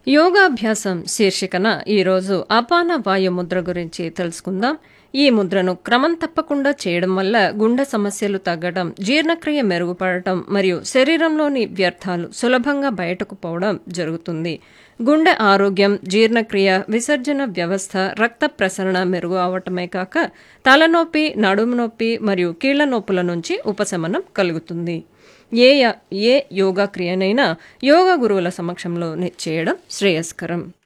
యోగాభ్యాసం శీర్షికన ఈరోజు అపాన వాయు ముద్ర గురించి తెలుసుకుందాం ఈ ముద్రను క్రమం తప్పకుండా చేయడం వల్ల గుండె సమస్యలు తగ్గడం జీర్ణక్రియ మెరుగుపడటం మరియు శరీరంలోని వ్యర్థాలు సులభంగా బయటకు పోవడం జరుగుతుంది గుండె ఆరోగ్యం జీర్ణక్రియ విసర్జన వ్యవస్థ రక్త ప్రసరణ మెరుగు అవటమే కాక తలనొప్పి నడుము నొప్పి మరియు కీళ్ల నొప్పుల నుంచి ఉపశమనం కలుగుతుంది ఏ ఏ యోగా క్రియనైనా యోగా గురువుల సమక్షంలో చేయడం శ్రేయస్కరం